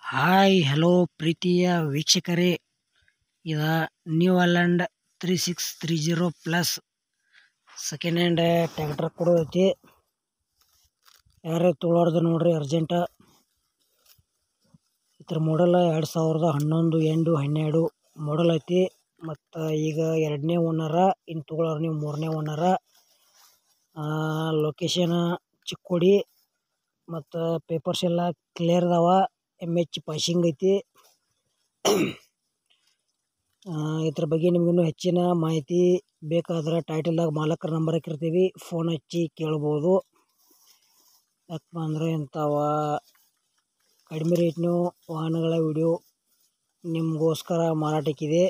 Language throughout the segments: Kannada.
ಹಾಯ್ ಹಲೋ ಪ್ರೀತಿಯ ವೀಕ್ಷಕರೇ ಇದ New Holland three six three zero plus second hand tractor ಕೊಡೋದೈತಿ ಯಾರೇ ತೊಗೊಳೋರ್ದು ನೋಡ್ರಿ ಅರ್ಜೆಂಟ ಇದ್ರ ಮಾಡಲ್ ಎರಡು ಸಾವಿರದ ಹನ್ನೊಂದು ಎಂಟು ಹನ್ನೆರಡು ಮಾಡಲ್ ಐತಿ ಮತ್ತು ಈಗ ಎರಡನೇ ಓನರ ಇನ್ನು ತೊಗೊಳೋರು ನೀವು ಮೂರನೇ ಓನರ ಲೊಕೇಶನ್ ಚಿಕ್ಕೋಡಿ ಮತ್ತು ಪೇಪರ್ಸ್ ಎಲ್ಲ ಕ್ಲಿಯರ್ ಅದಾವ ಎಮ್ ಎಚ್ ಪಾಸಿಂಗ್ ಐತಿ ಇದ್ರ ಬಗ್ಗೆ ನಿಮ್ಗೆ ಇನ್ನೂ ಹೆಚ್ಚಿನ ಮಾಹಿತಿ ಬೇಕಾದ್ರೆ ಟೈಟಲ್ದಾಗ ಮಾಲಕರ ನಂಬರ್ ಹಾಕಿರ್ತೀವಿ ಫೋನ್ ಹಚ್ಚಿ ಕೇಳ್ಬೋದು ಯಾಕಪ್ಪ ಅಂದರೆ ಇಂಥವ ಕಡಿಮೆ ರೇಟ್ನು ವಾಹನಗಳ ವಿಡಿಯೋ ನಿಮಗೋಸ್ಕರ ಮಾರಾಟಕ್ಕಿದೆ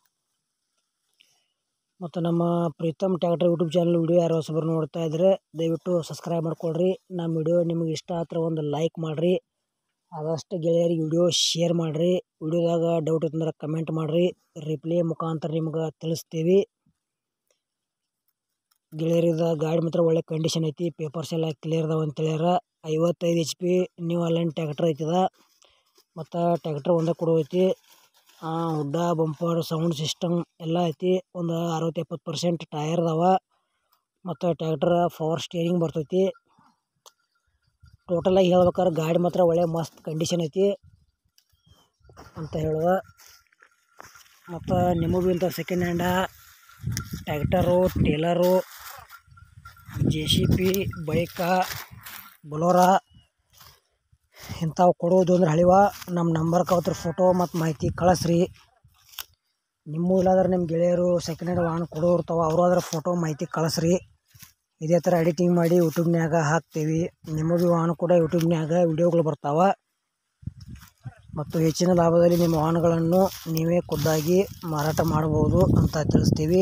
ಮತ್ತು ನಮ್ಮ Pritam tractor YouTube channel video ಯಾರು ಹೊಸಬರು ನೋಡ್ತಾ ಇದ್ದರೆ ದಯವಿಟ್ಟು ಸಬ್ಸ್ಕ್ರೈಬ್ ಮಾಡ್ಕೊಳ್ರಿ ನಮ್ಮ ವಿಡಿಯೋ ನಿಮಗೆ ಇಷ್ಟ ಆದ್ರೆ ಒಂದು ಲೈಕ್ ಮಾಡಿರಿ ಆದಷ್ಟು ಗೆಳೆಯರಿಗೆ ವಿಡಿಯೋ ಶೇರ್ ಮಾಡಿರಿ ವಿಡಿಯೋದಾಗ ಡೌಟ್ ಇತ್ತಂದ್ರೆ ಕಮೆಂಟ್ ಮಾಡಿರಿ ರಿಪ್ಲೈ ಮುಖಾಂತರ ನಿಮ್ಗೆ ತಿಳಿಸ್ತೀವಿ ಗೆಳೆಯರಿದ ಗಾಡಿ ಮಾತ್ರ ಒಳ್ಳೆ ಕಂಡೀಷನ್ ಐತಿ ಪೇಪರ್ಸ್ ಎಲ್ಲ ಕ್ಲಿಯರ್ ಅದಾವ ಅಂತ ಹೇಳ್ಯಾರ ಐವತ್ತೈದು H P New Holland tractor ಐತಿದ ಮತ್ತು ಟ್ಯಾಕ್ಟರ್ ಒಂದೇ ಕೊಡೋೈತಿ ಹುಡ್ಡ ಬಂಪರ್ ಸೌಂಡ್ ಸಿಸ್ಟಮ್ ಎಲ್ಲ ಐತಿ ಒಂದು ಅರವತ್ತು ಎಪ್ಪತ್ತು ಪರ್ಸೆಂಟ್ ಟಯರ್ ಅದಾವ ಮತ್ತು ಟ್ಯಾಕ್ಟರ್ ಪವರ್ ಸ್ಟೇರಿಂಗ್ ಬರ್ತೈತಿ ಟೋಟಲಾಗಿ ಹೇಳ್ಬೇಕಾದ್ರೆ ಗಾಡಿ ಮಾತ್ರ ಒಳ್ಳೆ ಮಸ್ತ್ ಕಂಡೀಷನ್ ಐತಿ ಅಂತ ಹೇಳುವ ಮತ್ತು ನಿಮಗೂ ಇಂಥ second hand tractor trailer J C B bike Bolero ಇಂಥವು ಕೊಡೋದು ಅಂದ್ರೆ ಹಳಿವ ನಮ್ಮ ನಂಬರ್ಗೆ ಅವತ್ರ ಫೋಟೋ ಮತ್ತು ಮಾಹಿತಿ ಕಳಿಸ್ರಿ ನಿಮ್ಮ ಇಲ್ಲಾದ್ರೆ ನಿಮ್ಮ ಗೆಳೆಯರು ಸೆಕೆಂಡ್ ಹ್ಯಾಂಡ್ ವಾಹನ ಕೊಡೋ ಇರ್ತಾವ ಅವರು ಅದ್ರ ಫೋಟೋ ಮಾಹಿತಿ ಕಳಿಸ್ರಿ ಇದೇ ಥರ ಎಡಿಟಿಂಗ್ ಮಾಡಿ ಯೂಟ್ಯೂಬ್ನ್ಯಾಗ ಹಾಕ್ತೀವಿ ನಿಮಗೂ ವಾಹನ ಕೂಡ ಯೂಟ್ಯೂಬ್ನ್ಯಾಗ ವಿಡಿಯೋಗಳು ಬರ್ತಾವೆ ಮತ್ತು ಹೆಚ್ಚಿನ ಲಾಭದಲ್ಲಿ ನಿಮ್ಮ ವಾಹನಗಳನ್ನು ನೀವೇ ಖುದ್ದಾಗಿ ಮಾರಾಟ ಮಾಡ್ಬೋದು ಅಂತ ತಿಳಿಸ್ತೀವಿ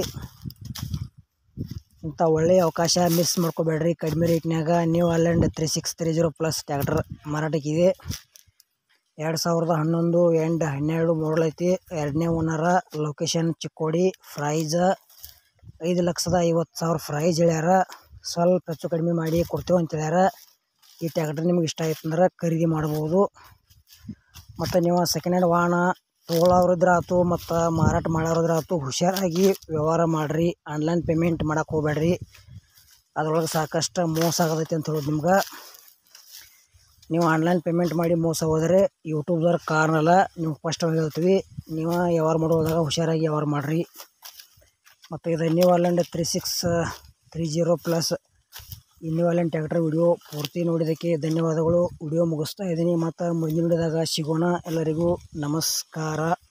ಇಂಥ ಒಳ್ಳೆಯ ಅವಕಾಶ ಮಿಸ್ ಮಾಡ್ಕೋಬೇಡ್ರಿ ಕಡಿಮೆ ರೇಟ್ನ್ಯಾಗ New Holland three six three zero plus tractor ಮಾರಾಟಕ್ಕಿದೆ ಎರಡು ಸಾವಿರದ ಹನ್ನೊಂದು ಎಂಡ್ ಹನ್ನೆರಡು ಮಾಡಲ್ ಐತಿ ಎರಡನೇ ಓನರ ಲೊಕೇಶನ್ ಚಿಕ್ಕೋಡಿ ಪ್ರೈಜ ಐದು ಲಕ್ಷದ ಐವತ್ತು ಸಾವಿರ ಪ್ರೈಜ್ ಹೇಳ್ಯಾರ ಸ್ವಲ್ಪ ಹೆಚ್ಚು ಕಡಿಮೆ ಮಾಡಿ ಕೊಡ್ತೇವೆ ಅಂತ ಹೇಳ್ಯಾರ ಈ ಟ್ಯಾಕ್ಟರ್ ನಿಮ್ಗೆ ಇಷ್ಟ ಆಯ್ತು ಅಂದ್ರೆ ಖರೀದಿ ಮಾಡ್ಬೋದು ಮತ್ತು ನೀವು ಸೆಕೆಂಡ್ ಹ್ಯಾಂಡ್ ವಾಹನ ತೊಗೊಳೋರಿದ್ರೆ ಆಯ್ತು ಮತ್ತು ಮಾರಾಟ ಮಾಡೋರಿದ್ರೆ ಆಯ್ತು ಹುಷಾರಾಗಿ ವ್ಯವಹಾರ ಮಾಡಿರಿ ಆನ್ಲೈನ್ ಪೇಮೆಂಟ್ ಮಾಡಕ್ಕೆ ಹೋಗ್ಬೇಡ್ರಿ ಅದ್ರೊಳಗೆ ಸಾಕಷ್ಟು ಮೋಸ ಆಗತೈತಿ ಅಂತ ಹೇಳೋದು ನಿಮ್ಗೆ ನೀವು ಆನ್ಲೈನ್ ಪೇಮೆಂಟ್ ಮಾಡಿ ಮೋಸ ಹೋದರೆ ಯೂಟ್ಯೂಬ್ದವ್ರ ಕಾರಣಲ್ಲ ನೀವು ಫಸ್ಟ್ ಹೇಳ್ತೀವಿ ನೀವು ವ್ಯವಹಾರ ಮಾಡೋದಾಗ ಹುಷಾರಾಗಿ ವ್ಯವಹಾರ ಮಾಡಿರಿ ಮತ್ತು ಇದು New Holland three six three zero plus ಈ ನ್ಯೂ ಅಲ್ಯಾಂಡ್ ಟ್ಯಾಕ್ಟರ್ ವಿಡಿಯೋ ಪೂರ್ತಿ ನೋಡಿದ್ದಕ್ಕೆ ಧನ್ಯವಾದಗಳು ವಿಡಿಯೋ ಮುಗಿಸ್ತಾ ಇದ್ದೀನಿ ಮತ್ತು ಮುಂದಿನ ವಿಡಿಯೋದಾಗ ಸಿಗೋಣ ಎಲ್ಲರಿಗೂ ನಮಸ್ಕಾರ